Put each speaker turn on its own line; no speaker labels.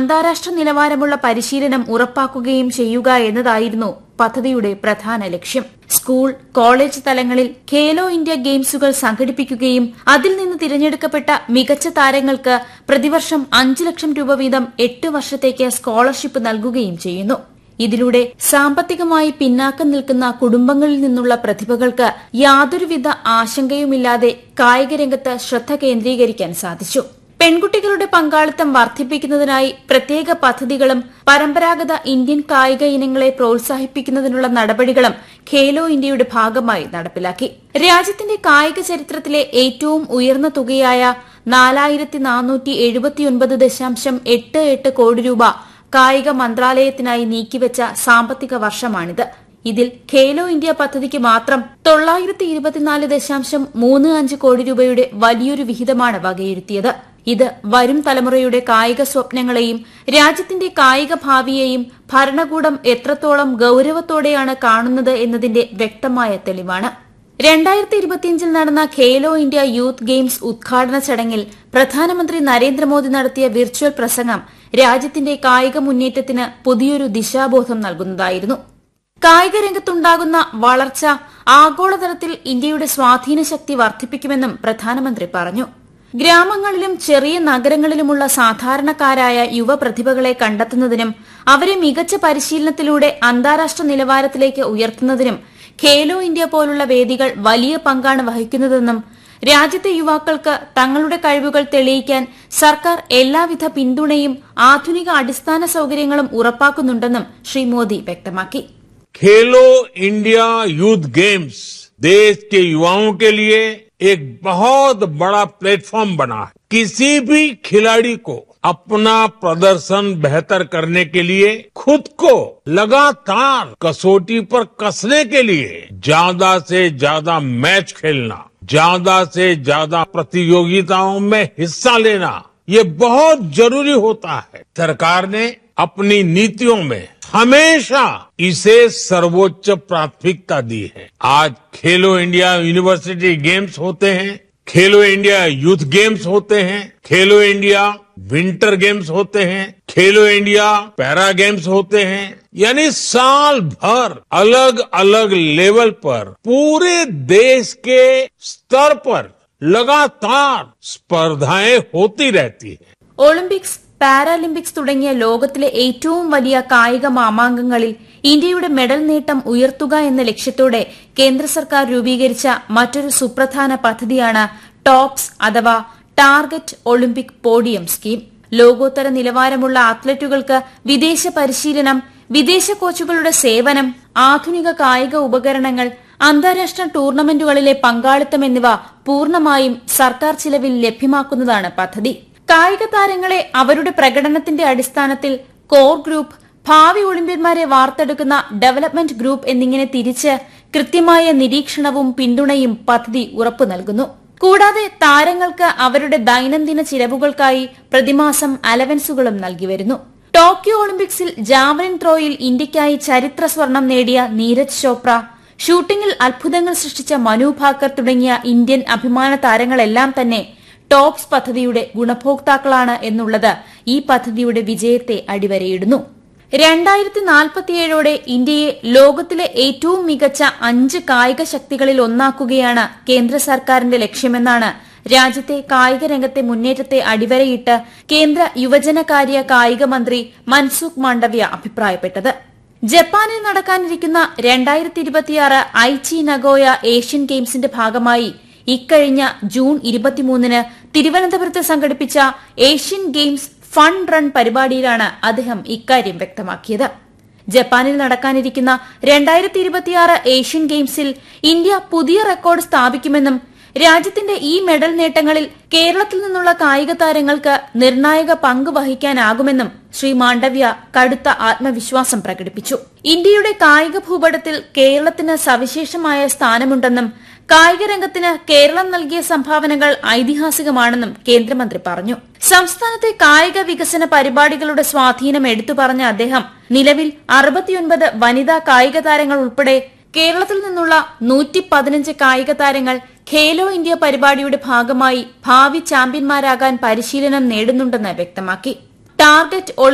അന്താരാഷ്ട്ര നിലവാരമുള്ള പരിശീലനം ഉറപ്പാക്കുകയും ചെയ്യുക എന്നതായിരുന്നു പദ്ധതിയുടെ പ്രധാന ലക്ഷ്യം സ്കൂൾ കോളേജ് തലങ്ങളിൽ ഖേലോ ഇന്ത്യ ഗെയിംസുകൾ സംഘടിപ്പിക്കുകയും അതിൽ നിന്ന് തിരഞ്ഞെടുക്കപ്പെട്ട മികച്ച താരങ്ങൾക്ക് പ്രതിവർഷം അഞ്ച് ലക്ഷം രൂപ വീതം എട്ട് വർഷത്തേക്ക് സ്കോളർഷിപ്പ് നൽകുകയും ചെയ്യുന്നു ഇതിലൂടെ സാമ്പത്തികമായി പിന്നാക്കം നിൽക്കുന്ന കുടുംബങ്ങളിൽ നിന്നുള്ള പ്രതിഭകൾക്ക് യാതൊരുവിധ ആശങ്കയുമില്ലാതെ കായികരംഗത്ത് ശ്രദ്ധ കേന്ദ്രീകരിക്കാൻ സാധിച്ചു പെൺകുട്ടികളുടെ പങ്കാളിത്തം വർദ്ധിപ്പിക്കുന്നതിനായി പ്രത്യേക പദ്ധതികളും പരമ്പരാഗത ഇന്ത്യൻ കായിക ഇനങ്ങളെ പ്രോത്സാഹിപ്പിക്കുന്നതിനുള്ള നടപടികളും ഖേലോ ഇന്ത്യയുടെ ഭാഗമായി നടപ്പിലാക്കി രാജ്യത്തിന്റെ കായിക ചരിത്രത്തിലെ ഏറ്റവും ഉയർന്ന തുകയായ നാലായിരത്തി നാനൂറ്റി എഴുപത്തിയൊൻപത് ദശാംശം എട്ട് എട്ട് കോടി രൂപ കായിക മന്ത്രാലയത്തിനായി നീക്കിവെച്ച സാമ്പത്തിക വർഷമാണിത് ഇതിൽ ഖേലോ ഇന്ത്യ പദ്ധതിക്ക് മാത്രം തൊള്ളായിരത്തി ഇരുപത്തിനാല് ദശാംശം മൂന്ന് അഞ്ച് കോടി രൂപയുടെ വലിയൊരു വിഹിതമാണ് വകയിരുത്തിയത് ഇത് വരും തലമുറയുടെ കായിക സ്വപ്നങ്ങളെയും രാജ്യത്തിന്റെ കായിക ഭാവിയെയും ഭരണകൂടം എത്രത്തോളം ഗൌരവത്തോടെയാണ് കാണുന്നത് എന്നതിന്റെ വ്യക്തമായ തെളിവാണ് രണ്ടായിരത്തി ഇരുപത്തിയഞ്ചിൽ നടന്ന ഖേലോ ഇന്ത്യ യൂത്ത് ഗെയിംസ് ഉദ്ഘാടന ചടങ്ങിൽ പ്രധാനമന്ത്രി നരേന്ദ്രമോദി നടത്തിയ വിർച്വൽ പ്രസംഗം രാജ്യത്തിന്റെ കായിക മുന്നേറ്റത്തിന് പുതിയൊരു ദിശാബോധം നൽകുന്നതായിരുന്നു കായിക രംഗത്തുണ്ടാകുന്ന വളർച്ച ആഗോളതലത്തിൽ ഇന്ത്യയുടെ സ്വാധീന ശക്തി വർദ്ധിപ്പിക്കുമെന്നും പ്രധാനമന്ത്രി പറഞ്ഞു ഗ്രാമങ്ങളിലും ചെറിയ നഗരങ്ങളിലുമുള്ള സാധാരണക്കാരായ യുവപ്രതിഭകളെ കണ്ടെത്തുന്നതിനും അവരെ മികച്ച പരിശീലനത്തിലൂടെ അന്താരാഷ്ട്ര നിലവാരത്തിലേക്ക് ഉയർത്തുന്നതിനും ഖേലോ ഇന്ത്യ പോലുള്ള വേദികൾ വലിയ പങ്കാണ് വഹിക്കുന്നതെന്നും രാജ്യത്തെ യുവാക്കൾക്ക് തങ്ങളുടെ കഴിവുകൾ തെളിയിക്കാൻ സർക്കാർ എല്ലാവിധ പിന്തുണയും ആധുനിക അടിസ്ഥാന സൌകര്യങ്ങളും ഉറപ്പാക്കുന്നുണ്ടെന്നും ശ്രീ മോദി വ്യക്തമാക്കി
खेलो इंडिया यूथ गेम्स देश के युवाओं के लिए एक बहुत बड़ा प्लेटफॉर्म बना है किसी भी खिलाड़ी को अपना प्रदर्शन बेहतर करने के लिए खुद को लगातार कसौटी पर कसने के लिए ज्यादा से ज्यादा मैच खेलना ज्यादा से ज्यादा प्रतियोगिताओं में हिस्सा लेना ये बहुत जरूरी होता है सरकार ने अपनी नीतियों में हमेशा इसे सर्वोच्च प्राथमिकता दी है आज खेलो इंडिया यूनिवर्सिटी गेम्स होते हैं खेलो इंडिया यूथ गेम्स होते हैं खेलो इंडिया विंटर गेम्स होते हैं खेलो इंडिया पैरा गेम्स होते हैं यानी साल भर अलग अलग लेवल पर पूरे देश के स्तर पर लगातार स्पर्धाएं होती रहती है
ഒളിമ്പിക്സ് പാരാലിമ്പിക്സ് തുടങ്ങിയ ലോകത്തിലെ ഏറ്റവും വലിയ കായിക മാമാങ്കങ്ങളിൽ ഇന്ത്യയുടെ മെഡൽ നേട്ടം ഉയർത്തുക എന്ന ലക്ഷ്യത്തോടെ കേന്ദ്ര സർക്കാർ രൂപീകരിച്ച മറ്റൊരു സുപ്രധാന പദ്ധതിയാണ് ടോപ്സ് അഥവാ ടാർഗറ്റ് ഒളിമ്പിക് പോഡിയം സ്കീം ലോകോത്തര നിലവാരമുള്ള അത്ലറ്റുകൾക്ക് വിദേശ പരിശീലനം വിദേശ കോച്ചുകളുടെ സേവനം ആധുനിക കായിക ഉപകരണങ്ങൾ അന്താരാഷ്ട്ര ടൂർണമെന്റുകളിലെ പങ്കാളിത്തം എന്നിവ പൂർണ്ണമായും സർക്കാർ ചിലവിൽ ലഭ്യമാക്കുന്നതാണ് പദ്ധതി കായിക താരങ്ങളെ അവരുടെ പ്രകടനത്തിന്റെ അടിസ്ഥാനത്തിൽ കോർ ഗ്രൂപ്പ് ഭാവി ഒളിമ്പ്യന്മാരെ വാർത്തെടുക്കുന്ന ഡെവലപ്മെന്റ് ഗ്രൂപ്പ് എന്നിങ്ങനെ തിരിച്ച് കൃത്യമായ നിരീക്ഷണവും പിന്തുണയും പദ്ധതി ഉറപ്പു നൽകുന്നു കൂടാതെ താരങ്ങൾക്ക് അവരുടെ ദൈനംദിന ചിലവുകൾക്കായി പ്രതിമാസം അലവൻസുകളും നൽകി വരുന്നു ടോക്കിയോ ഒളിമ്പിക്സിൽ ജാവലിൻ ത്രോയിൽ ഇന്ത്യയ്ക്കായി ചരിത്ര സ്വർണം നേടിയ നീരജ് ചോപ്ര ഷൂട്ടിംഗിൽ അത്ഭുതങ്ങൾ സൃഷ്ടിച്ച മനു ഭാക്കർ തുടങ്ങിയ ഇന്ത്യൻ അഭിമാന താരങ്ങളെല്ലാം തന്നെ ടോപ്സ് പദ്ധതിയുടെ ഗുണഭോക്താക്കളാണ് എന്നുള്ളത് ഈ പദ്ധതിയുടെ വിജയത്തെ അടിവരയിടുന്നു രണ്ടായിരത്തി നാൽപ്പത്തിയേഴോടെ ഇന്ത്യയെ ലോകത്തിലെ ഏറ്റവും മികച്ച അഞ്ച് കായിക ശക്തികളിൽ ഒന്നാക്കുകയാണ് കേന്ദ്ര സർക്കാരിന്റെ ലക്ഷ്യമെന്നാണ് രാജ്യത്തെ കായിക രംഗത്തെ മുന്നേറ്റത്തെ അടിവരയിട്ട് കേന്ദ്ര യുവജനകാര്യ കായിക മന്ത്രി മൻസുഖ് മാണ്ഡവ്യ അഭിപ്രായപ്പെട്ടത് ജപ്പാനിൽ നടക്കാനിരിക്കുന്ന രണ്ടായിരത്തി ഇരുപത്തിയാറ് ഐച്ചി നഗോയ ഏഷ്യൻ ഗെയിംസിന്റെ ഭാഗമായി ഇക്കഴിഞ്ഞ ജൂൺ ഇരുപത്തിമൂന്നിന് തിരുവനന്തപുരത്ത് സംഘടിപ്പിച്ച ഏഷ്യൻ ഗെയിംസ് ഫൺ റൺ പരിപാടിയിലാണ് അദ്ദേഹം ഇക്കാര്യം വ്യക്തമാക്കിയത് ജപ്പാനിൽ നടക്കാനിരിക്കുന്ന രണ്ടായിരത്തി ഇരുപത്തിയാറ് ഏഷ്യൻ ഗെയിംസിൽ ഇന്ത്യ പുതിയ റെക്കോർഡ് സ്ഥാപിക്കുമെന്നും രാജ്യത്തിന്റെ ഈ മെഡൽ നേട്ടങ്ങളിൽ കേരളത്തിൽ നിന്നുള്ള കായിക താരങ്ങൾക്ക് നിർണായക പങ്ക് വഹിക്കാനാകുമെന്നും ശ്രീ മാണ്ഡവ്യ കടുത്ത ആത്മവിശ്വാസം പ്രകടിപ്പിച്ചു ഇന്ത്യയുടെ കായിക ഭൂപടത്തിൽ കേരളത്തിന് സവിശേഷമായ സ്ഥാനമുണ്ടെന്നും കായിക രംഗത്തിന് കേരളം നൽകിയ സംഭാവനകൾ ഐതിഹാസികമാണെന്നും കേന്ദ്രമന്ത്രി പറഞ്ഞു സംസ്ഥാനത്തെ കായിക വികസന പരിപാടികളുടെ സ്വാധീനം എടുത്തു പറഞ്ഞ അദ്ദേഹം നിലവിൽ അറുപത്തിയൊൻപത് വനിതാ കായിക താരങ്ങൾ ഉൾപ്പെടെ കേരളത്തിൽ നിന്നുള്ള നൂറ്റി പതിനഞ്ച് കായിക താരങ്ങൾ ഖേലോ ഇന്ത്യ പരിപാടിയുടെ ഭാഗമായി ഭാവി ചാമ്പ്യന്മാരാകാൻ പരിശീലനം നേടുന്നുണ്ടെന്ന് വ്യക്തമാക്കി ടാർഗറ്റ്